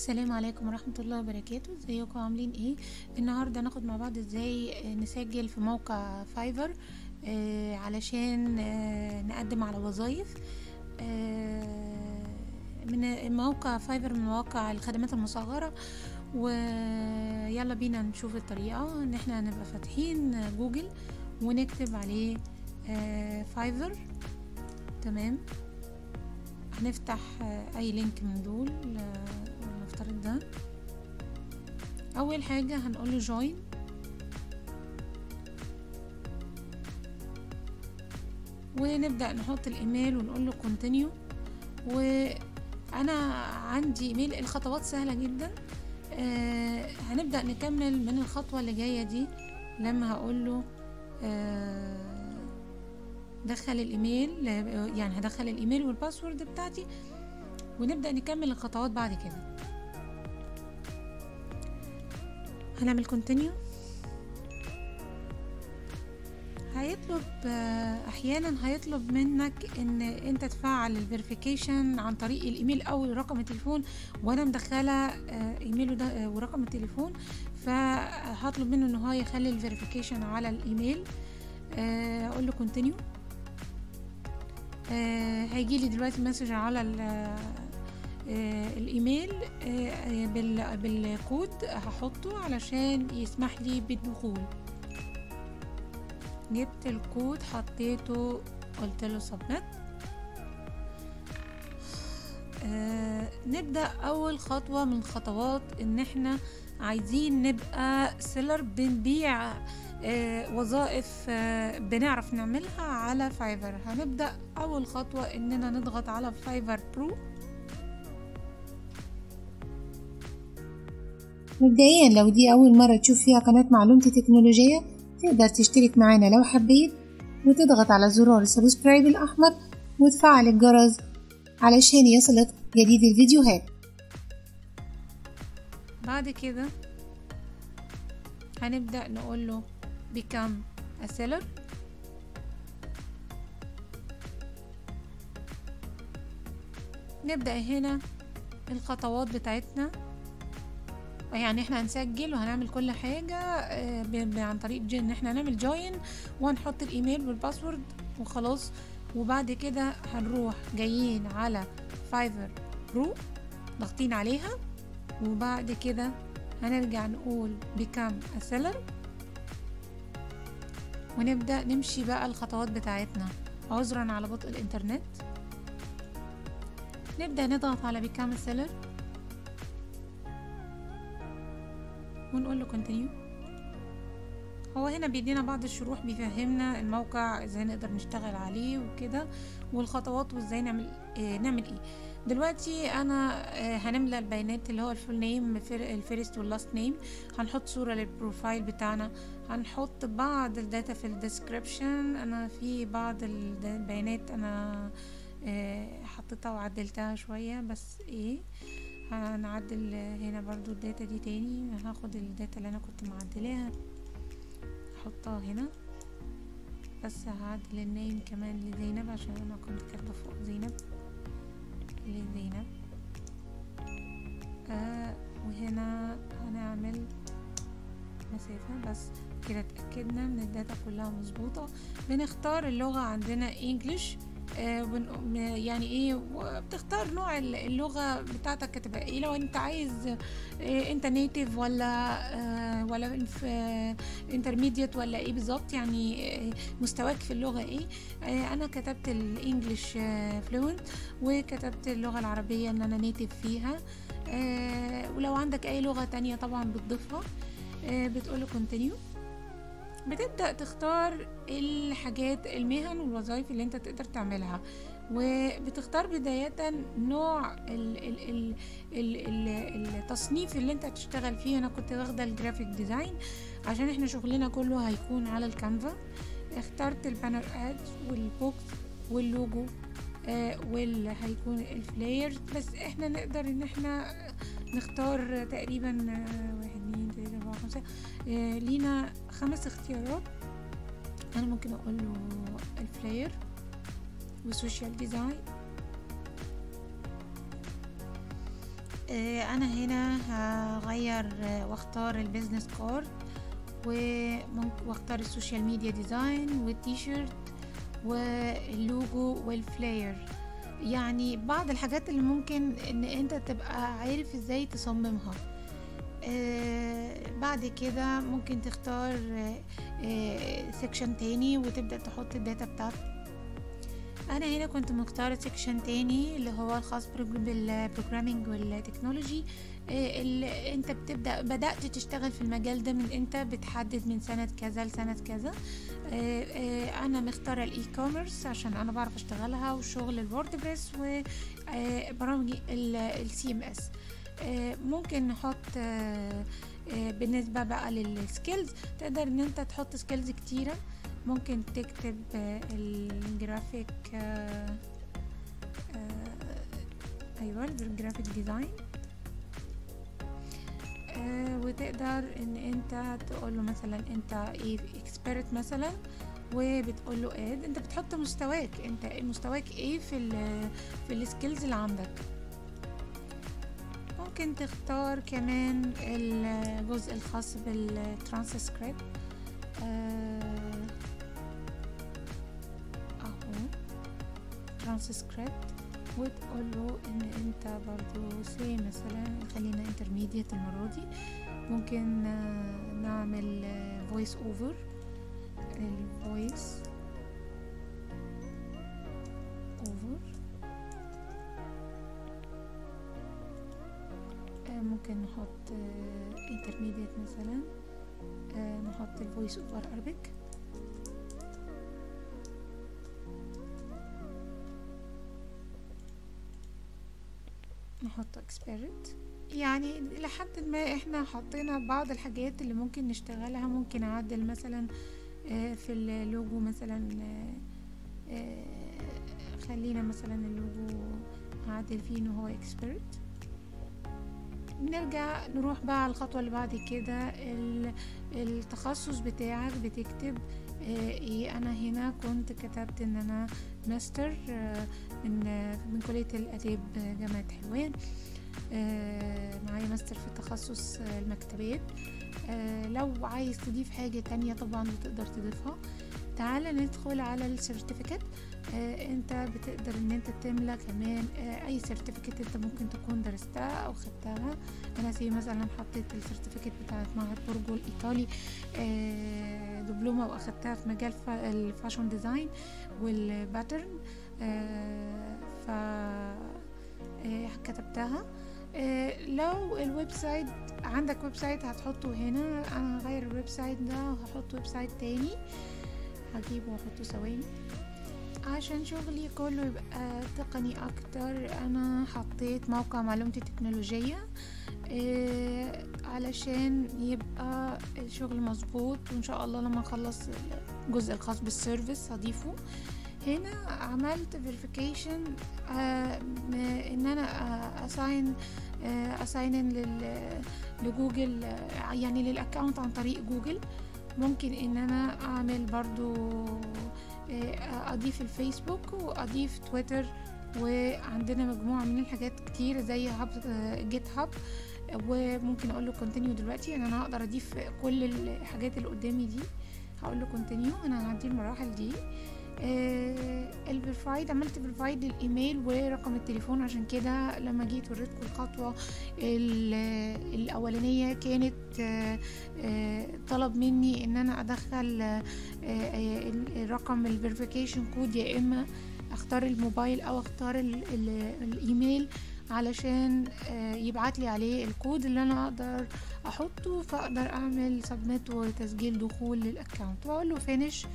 السلام عليكم ورحمة الله وبركاته ازيكم عاملين ايه النهاردة ناخد مع بعض ازاي نسجل في موقع فايفر آه علشان آه نقدم على وظائف آه من موقع فايفر من مواقع الخدمات المصغرة ويلا بينا نشوف الطريقة ان احنا نبقى فاتحين جوجل ونكتب عليه آه فايفر تمام هنفتح اي لينك من دول نفترض ده اول حاجة هنقول له جوين ونبدأ نحط الايميل ونقول له كونتينيو وانا عندي ايميل الخطوات سهلة جدا آه هنبدأ نكمل من الخطوة اللي جاية دي لما هقول له آه دخل الايميل يعني هدخل الايميل والباسورد بتاعتي ونبدأ نكمل الخطوات بعد كده هنعمل كونتينيو هيطلب احيانا هيطلب منك ان انت تفعل الفيريفيكيشن عن طريق الايميل او رقم التليفون وانا مدخله ايميله ده ورقم التليفون فهطلب منه ان هو يخلي الفيريفيكيشن على الايميل اقول له كونتينيو آه هيجي لي دلوقتي مسج على آه الايميل آه بالكود هحطه علشان يسمح لي بالدخول جبت الكود حطيته قلت له سبميت نبدا اول خطوه من خطوات ان احنا عايزين نبقى سيلر بنبيع آه وظائف آه بنعرف نعملها على فايفر هنبدأ أول خطوة إننا نضغط على فايفر برو مبدئيا لو دي أول مرة تشوف فيها قناة معلومتي تكنولوجية تقدر تشترك معانا لو حبيت وتضغط على زرار سبسكرايب الأحمر وتفعل الجرس علشان يصلك جديد الفيديوهات بعد كده هنبدأ نقول له become a seller نبدأ هنا الخطوات بتاعتنا يعني احنا هنسجل وهنعمل كل حاجة عن طريق ان احنا هنعمل جوين وهنحط الايميل والباسورد وخلاص وبعد كده هنروح جايين على فايفر برو ضاغطين عليها وبعد كده هنرجع نقول become a seller ونبدأ نمشي بقى الخطوات بتاعتنا عذرا على بطء الإنترنت نبدأ نضغط على become a seller ونقول له continue هو هنا بيدينا بعض الشروح بيفهمنا الموقع ازاي نقدر نشتغل عليه وكده والخطوات وازاي نعمل اه نعمل ايه دلوقتي انا اه هنملى البيانات اللي هو الفول نيم الفيرست واللاست نيم هنحط صورة للبروفايل بتاعنا هنحط بعض الداتا في الديسكريبشن انا في بعض البيانات انا اه حطيتها وعدلتها شوية بس ايه هنعدل هنا برضو الداتا دي تاني هاخد الداتا اللي انا كنت معدلاها احطها هنا بس هعدل النايم كمان لزينب عشان انا كنت كاتبه فوق زينب لزينب آه وهنا هنعمل مسافة بس كده اتأكدنا ان الداتا كلها مظبوطة بنختار اللغة عندنا انجلش آه يعني ايه بتختار نوع اللغة بتاعتك هتبقى ايه لو انت عايز آه انت نيتيف ولا آه ولا انترميديت ولا ايه بالظبط يعني مستواك في اللغة ايه انا كتبت الانجليش فلوينت وكتبت اللغة العربية ان انا نيتيف فيها ولو عندك اي لغة تانية طبعا بتضيفها بتقوله كونتينيو بتبدأ تختار الحاجات المهن والوظائف اللي انت تقدر تعملها وبتختار بداية نوع ال ال ال ال ال التصنيف اللي انت هتشتغل فيه انا كنت واخدة الجرافيك ديزاين عشان احنا شغلنا كله هيكون على الكانفا اخترت البانر ادز والبوكس واللوجو آه واللي هيكون الفلايرز بس احنا نقدر ان احنا نختار تقريبا آه واحد اتنين تلاتة اربعة خمسة آه لينا خمس اختيارات انا ممكن اقول له الفلاير وسوشيال ديزاين آه، انا هنا هغير آه، واختار البيزنس كارد وممكن واختار السوشيال ميديا ديزاين والتيشيرت واللوجو والفلاير يعني بعض الحاجات اللي ممكن ان انت تبقى عارف ازاي تصممها آه بعد كده ممكن تختار سيكشن تاني وتبدأ تحط الداتا بتاعتك انا هنا كنت مختارة سيكشن تاني اللي هو الخاص بالبروجرامينج والتكنولوجي آه، اللي انت بتبدا بدات تشتغل في المجال ده من انت بتحدد من سنه كذا لسنه كذا آه، آه، انا مختاره الاي كوميرس عشان انا بعرف اشتغلها وشغل الووردبريس وبرامج السي ام اس ممكن نحط آه، آه، بالنسبه بقى للسكيلز تقدر ان انت تحط سكيلز كتيره ممكن تكتب آه، الجرافيك آه، آه، ايوه الجرافيك ديزاين آه، وتقدر ان انت تقول له مثلا انت ايه اكسبيرت مثلا وبتقول له اد انت بتحط مستواك انت مستواك ايه في ال في السكيلز اللي عندك ممكن تختار كمان الجزء الخاص بالترانسكريبت اهو ترانسكريبت وتقول له ان انت برضو سي مثلا خلينا انترميديت المرة دي ممكن آه، نعمل فويس اوفر الفويس اوفر ممكن نحط انترميديت مثلا آه، نحط الفويس اوفر اربك نحط اكسبيرت يعني لحد ما احنا حطينا بعض الحاجات اللي ممكن نشتغلها ممكن اعدل مثلا آه، في اللوجو مثلا آه، آه، خلينا مثلا اللوجو اعدل فيه ان هو اكسبيرت نرجع نروح بقى على الخطوة اللي بعد كده ال- التخصص بتاعك بتكتب آه، ايه انا هنا كنت كتبت ان انا ماستر آه، من آه، من كلية الاداب جامعة حلوان آه، معايا ماستر في تخصص آه، المكتبات آه، لو عايز تضيف حاجة تانية طبعا بتقدر تضيفها تعال ندخل على السيرتيفيكت آه، انت بتقدر ان انت تملى كمان آه، اي سيرتيفيكت انت ممكن تكون درستها او خدتها انا زي مثلا حطيت السيرتيفيكت بتاعت معهد برجو الايطالي آه، دبلومه واخدتها في مجال فا- الفاشون ديزاين والباترن آه، ف آه، كتبتها آه، لو الويب سايت عندك ويب سايت هتحطه هنا انا هغير الويب سايت ده وهحط ويب سايت تاني هجيبه واحطه ثواني عشان شغلي كله يبقى تقني اكتر انا حطيت موقع معلومتي التكنولوجية آه، علشان يبقى الشغل مظبوط وان شاء الله لما اخلص الجزء الخاص بالسيرفيس هضيفه هنا عملت فيريفيكيشن ان انا اساين اساين لجوجل آه، يعني للاكونت عن طريق جوجل ممكن ان انا اعمل برضو آه، اضيف الفيسبوك واضيف تويتر وعندنا مجموعة من الحاجات كتير زي هاب جيت هاب وممكن اقول له كونتينيو دلوقتي يعني انا هقدر اضيف كل الحاجات اللي قدامي دي هقول له كونتينيو انا هعدي المراحل دي آه الفيرفايد عملت فيرفايد للايميل ورقم التليفون عشان كده لما جيت وريتكم الخطوه ال- الاولانيه كانت آه آه طلب مني ان انا ادخل آه آه الرقم الفيريفيكيشن كود يا اما اختار الموبايل او اختار ال ال الايميل علشان آه يبعت لي عليه الكود اللي انا اقدر احطه فاقدر اعمل سبميت وتسجيل دخول للاكونت واقول له فينيش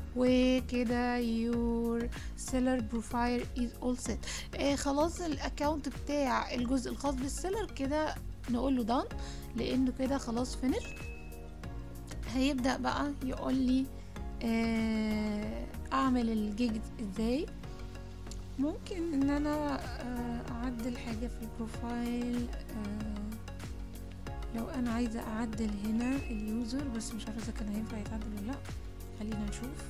وكده your seller profile is all set آه خلاص الاكونت بتاع الجزء الخاص بالسيلر كده نقول له done لانه كده خلاص فينيش هيبدأ بقى يقول لي آه اعمل الجيج ازاي ممكن ان انا آه اعدل حاجة في البروفايل آه لو انا عايزة اعدل هنا اليوزر بس مش عارفة اذا كان هينفع يتعدل ولا لا خلينا نشوف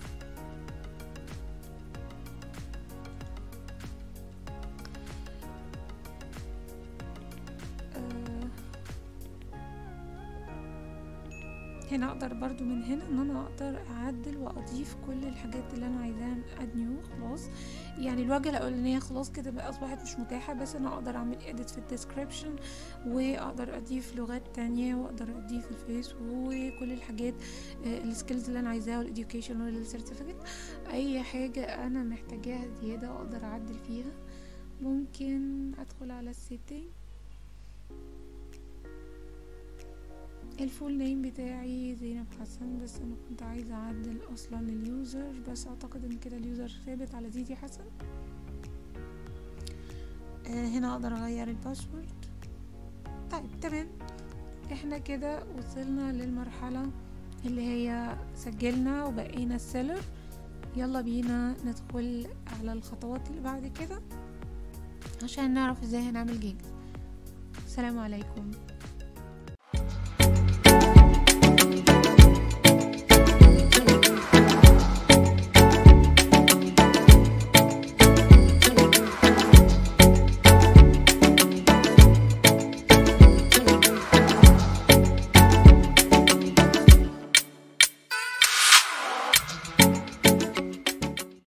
هنا اقدر برضو من هنا ان انا اقدر اعدل واضيف كل الحاجات اللي انا عايزاها اد نيو خلاص يعني الواجهه الاولانيه خلاص كده بقى اصبحت مش متاحه بس انا اقدر اعمل اديت في الديسكريبشن واقدر اضيف لغات تانية واقدر اضيف الفيس وكل الحاجات السكيلز اللي انا عايزاها والاديوكيشن والسيرتيفيكت اي حاجه انا محتاجاها زياده اقدر اعدل فيها ممكن ادخل على السيتنج الفول نيم بتاعي زينب حسن بس انا كنت عايزه اعدل اصلا اليوزر بس اعتقد ان كده اليوزر ثابت على زيدي حسن آه هنا اقدر اغير الباسورد طيب تمام احنا كده وصلنا للمرحله اللي هي سجلنا وبقينا السيلر يلا بينا ندخل على الخطوات اللي بعد كده عشان نعرف ازاي هنعمل جيجز السلام عليكم